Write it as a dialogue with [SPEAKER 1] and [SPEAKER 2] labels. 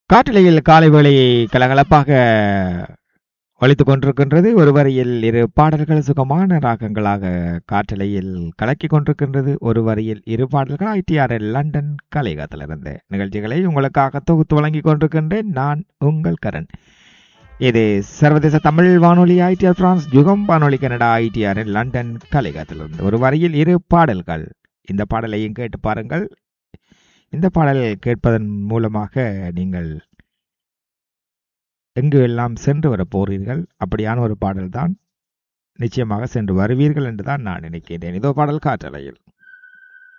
[SPEAKER 1] காற்றலையில் காலை வேளையை கலகலப்பாக ஒலித்துக் கொண்டிருக்கின்றது ஒரு வரியில் இரு பாடல்கள் சுகமான ராகங்களாக காற்றலையில் கலக்கிக் கொண்டிருக்கின்றது ஒரு வரியில் இரு பாடல்கள் ஐடிஆர்எல் லண்டன் கலையகத்திலிருந்து நிகழ்ச்சிகளை உங்களுக்காக தொகுத்து வழங்கிக் கொண்டிருக்கின்றேன் நான் உங்கள் கரண் இது சர்வதேச தமிழ் வானொலி ஐடிஆர் பிரான்ஸ் யுகம் வானொலி கனடா ஐடிஆர் லண்டன் கலையகத்திலிருந்து ஒரு வரியில் இரு பாடல்கள் இந்த பாடலையும் கேட்டு பாருங்கள் இந்த பாடல் கேட்பதன் மூலமாக நீங்கள் எங்கு எல்லாம் சென்று வர போறீர்கள் அப்படியான ஒரு பாடல்தான் நிச்சயமாக சென்று வருவீர்கள் என்று தான் நான் நினைக்கின்றேன் இதோ பாடல் காற்றலையில்